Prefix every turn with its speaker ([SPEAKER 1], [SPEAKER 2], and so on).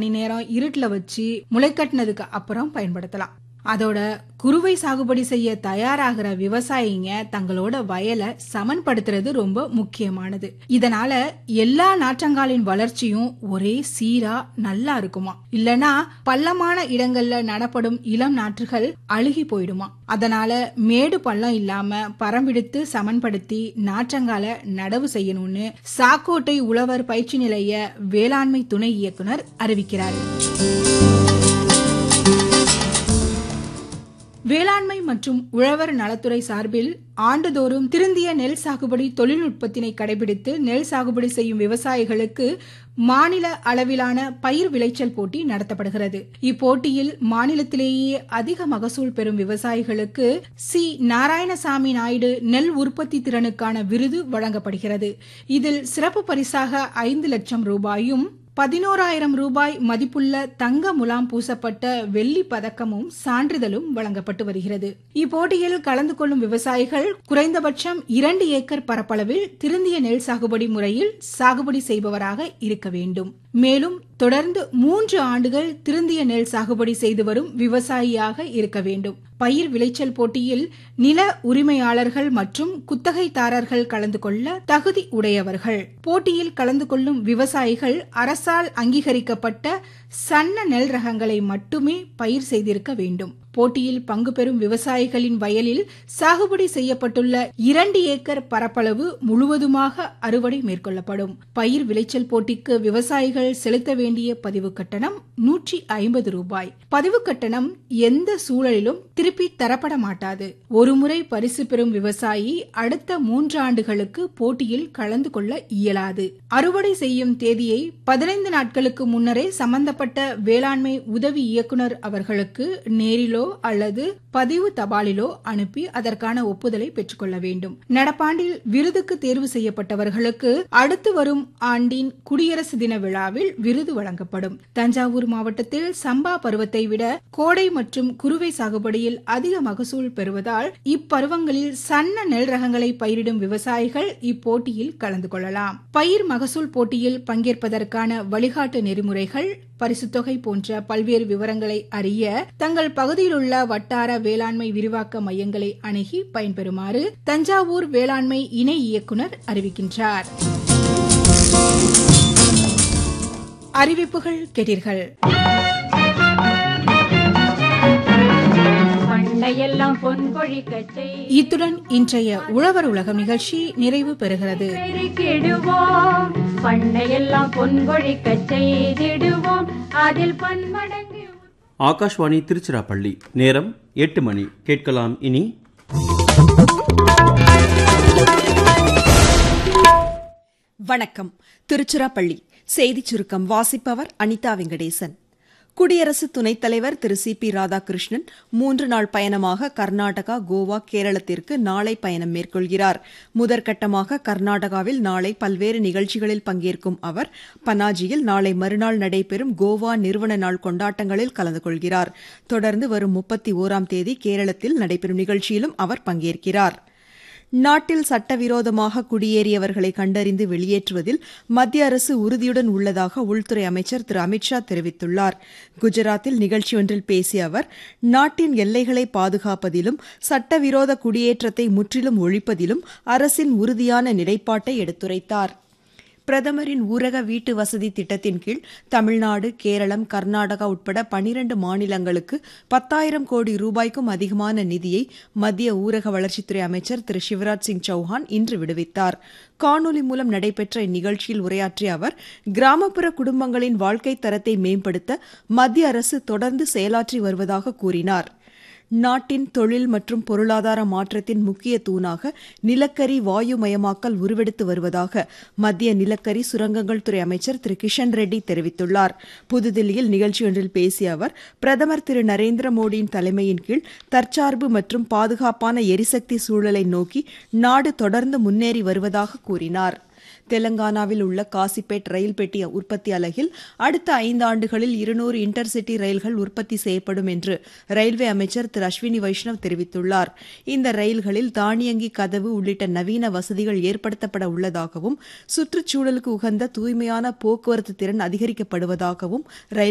[SPEAKER 1] மணி நேரம் இருட்டுல வச்சு முளைக்கட்டினதுக்கு அப்புறம் பயன்படுத்தலாம் அதோட குறுவை சாகுபடி செய்ய தயாராகிற விவசாயிங்க தங்களோட வயலை சமன்படுத்துறது ரொம்ப முக்கியமானது இதனால எல்லா நாற்றங்காலின் வளர்ச்சியும் ஒரே சீரா நல்லா இருக்குமா இல்லனா பள்ளமான இடங்கள்ல நடப்படும் இளம் நாற்றுகள் அழுகி போயிடுமா அதனால மேடு பள்ளம் இல்லாம பரம்பிடித்து சமன்படுத்தி நாற்றங்கால நடவு செய்யணும்னு சாக்கோட்டை உழவர் பயிற்சி நிலைய வேளாண்மை துணை இயக்குனர் அறிவிக்கிறார் வேளாண்மை மற்றும் உழவர் நலத்துறை சார்பில் ஆண்டுதோறும் திருந்திய நெல் சாகுபடி தொழில்நுட்பத்தினை கடைபிடித்து நெல் சாகுபடி செய்யும் விவசாயிகளுக்கு மாநில அளவிலான பயிர் விளைச்சல் போட்டி நடத்தப்படுகிறது இப்போட்டியில் மாநிலத்திலேயே அதிக மகசூல் பெறும் விவசாயிகளுக்கு சி நாராயணசாமி நாயுடு நெல் உற்பத்தி திறனுக்கான விருது வழங்கப்படுகிறது இதில் சிறப்பு பரிசாக ஐந்து லட்சம் ரூபாயும் பதினோராயிரம் ரூபாய் மதிப்புள்ள தங்க முலாம் பூசப்பட்ட வெள்ளி பதக்கமும் சான்றிதழும் வழங்கப்பட்டு வருகிறது இப்போட்டியில் கலந்து கொள்ளும் விவசாயிகள் குறைந்தபட்சம் இரண்டு ஏக்கர் பரப்பளவில் திருந்திய நெல் சாகுபடி முறையில் சாகுபடி செய்பவராக இருக்க வேண்டும் மேலும் தொடர்ந்து மூன்று ஆண்டுகள் திருந்திய நெல் சாகுபடி செய்து வரும் விவசாயியாக இருக்க வேண்டும் பயிர் விளைச்சல் போட்டியில் நில உரிமையாளர்கள் மற்றும் குத்தகைதாரர்கள் கலந்து கொள்ள தகுதி உடையவர்கள் போட்டியில் கலந்து கொள்ளும் விவசாயிகள் அரசால் அங்கீகரிக்கப்பட்ட சன்ன நெல் ரகங்களை மட்டுமே பயிர் செய்திருக்க வேண்டும் போட்டியில் பங்கு பெறும் விவசாயிகளின் வயலில் சாகுபடி செய்யப்பட்டுள்ள இரண்டு ஏக்கர் பரப்பளவு முழுவதுமாக அறுவடை மேற்கொள்ளப்படும் பயிர் விளைச்சல் போட்டிக்கு விவசாயிகள் செலுத்த வேண்டிய பதிவு கட்டணம் நூற்றி ஐம்பது ரூபாய் பதிவு கட்டணம் எந்த சூழலிலும் திருப்பி தரப்பட மாட்டாது ஒருமுறை பரிசு பெறும் விவசாயி அடுத்த மூன்று ஆண்டுகளுக்கு போட்டியில் கலந்து கொள்ள இயலாது அறுவடை செய்யும் தேதியை பதினைந்து நாட்களுக்கு முன்னரே சம்பந்தப்பட்ட வேளாண்மை உதவி இயக்குனர் அவர்களுக்கு நேரிலோ அல்லது பதிவு தபாலிலோ அனுப்பி அதற்கான ஒப்புதலை பெற்றுக்கொள்ள வேண்டும் நடப்பாண்டில் விருதுக்கு தேர்வு செய்யப்பட்டவர்களுக்கு அடுத்து வரும் ஆண்டின் குடியரசு தின விழாவில் விருது வழங்கப்படும் தஞ்சாவூர் மாவட்டத்தில் சம்பா பருவத்தை விட கோடை மற்றும் குறுவை சாகுபடியில் அதிக மகசூல் பெறுவதால் இப்பருவங்களில் சன்ன நெல் ரகங்களை பயிரிடும் விவசாயிகள் இப்போட்டியில் கலந்து கொள்ளலாம் பயிர் மகசூல் போட்டியில் பங்கேற்பதற்கான வழிகாட்டு நெறிமுறைகள் பரிசுத்தொகை போன்ற பல்வேறு விவரங்களை அறிய தங்கள் பகுதியில் உள்ள வட்டார வேளாண்மை விரிவாக்க மையங்களை அணுகி பயன்பெறுமாறு தஞ்சாவூர் வேளாண்மை இணை இயக்குனர் அறிவிக்கின்றார் அறிவிப்புகள் கேட்டீர்கள்
[SPEAKER 2] பண்டையெல்லாம் பொன் பொழிக்கச்
[SPEAKER 1] இத்துடன் இன்றைய உழவர் உலகம் நிகழ்ச்சி நிறைவு பெறுகிறது
[SPEAKER 2] பெருக்கிடுவோம் பண்டையெல்லாம் பொன் பொழிக்கச் செய்திடுவோம் அதில் பன்மடங்கு
[SPEAKER 3] ஆகாஷ்வாணி திருச்சிராப்பள்ளி நேரம் எட்டு மணி கேட்கலாம் இனி
[SPEAKER 4] வணக்கம் திருச்சிராப்பள்ளி செய்திச் சுருக்கம் வாசிப்பவர் அனிதா வெங்கடேசன் குடியரசு துணைத் தலைவர் திரு சி பி ராதாகிருஷ்ணன் மூன்று நாள் பயணமாக கர்நாடகா கோவா கேரளத்திற்கு நாளை பயணம் மேற்கொள்கிறார் முதற்கட்டமாக கர்நாடகாவில் நாளை பல்வேறு நிகழ்ச்சிகளில் பங்கேற்கும் அவர் பனாஜியில் நாளை மறுநாள் நடைபெறும் கோவா நிறுவன நாள் கொண்டாட்டங்களில் கலந்து கொள்கிறார் தொடர்ந்து வரும் முப்பத்தி ஓராம் தேதி கேரளத்தில் நடைபெறும் நிகழ்ச்சியிலும் அவர் பங்கேற்கிறார் நாட்டில் சட்டவிரோதமாக குடியேறியவர்களை கண்டறிந்து வெளியேற்றுவதில் மத்திய அரசு உறுதியுடன் உள்ளதாக உள்துறை அமைச்சர் திரு அமித்ஷா தெரிவித்துள்ளார் குஜராத்தில் நிகழ்ச்சியொன்றில் பேசிய அவர் நாட்டின் எல்லைகளை பாதுகாப்பதிலும் சட்டவிரோத குடியேற்றத்தை முற்றிலும் ஒழிப்பதிலும் அரசின் உறுதியான நிலைப்பாட்டை எடுத்துரைத்தார் பிரதமரின் ஊரக வீட்டு வசதி திட்டத்தின் கீழ் தமிழ்நாடு கேரளம் கர்நாடகா உட்பட பனிரண்டு மாநிலங்களுக்கு பத்தாயிரம் கோடி ரூபாய்க்கும் அதிகமான நிதியை மத்திய ஊரக வளர்ச்சித்துறை அமைச்சர் திரு சிவராஜ் சிங் சௌஹான் இன்று விடுவித்தார் காணொலி மூலம் நடைபெற்ற இந்நிகழ்ச்சியில் உரையாற்றிய அவர் கிராமப்புற குடும்பங்களின் வாழ்க்கை தரத்தை மேம்படுத்த மத்திய அரசு தொடர்ந்து செயலாற்றி வருவதாக கூறினார் நாட்டின் தொழில் மற்றும் பொருளாதார மாற்றத்தின் முக்கிய தூணாக நிலக்கரி வாயுமயமாக்கல் உருவெடுத்து வருவதாக மத்திய நிலக்கரி சுரங்கங்கள் துறை அமைச்சர் திரு கிஷன் ரெட்டி தெரிவித்துள்ளார் புதுதில்லியில் நிகழ்ச்சியொன்றில் பேசிய அவர் பிரதமர் திரு நரேந்திர மோடியின் தலைமையின் கீழ் தற்சார்பு மற்றும் பாதுகாப்பான எரிசக்தி சூழலை நோக்கி நாடு தொடர்ந்து முன்னேறி வருவதாக கூறினார் தெலங்கானாவில் உள்ள காசிப்பேட் ரயில் பெட்டி உற்பத்தி அலகில் அடுத்த ஐந்து ஆண்டுகளில் இருநூறு இன்டர்சிட்டி ரயில்கள் உற்பத்தி செய்யப்படும் என்று ரயில்வே அமைச்சர் திரு அஸ்வினி வைஷ்ணவ் தெரிவித்துள்ளார் இந்த ரயில்களில் தானியங்கி கதவு உள்ளிட்ட நவீன வசதிகள் ஏற்படுத்தப்பட உள்ளதாகவும் சுற்றுச்சூழலுக்கு உகந்த தூய்மையான போக்குவரத்து திறன் அதிகரிக்கப்படுவதாகவும் ரயில்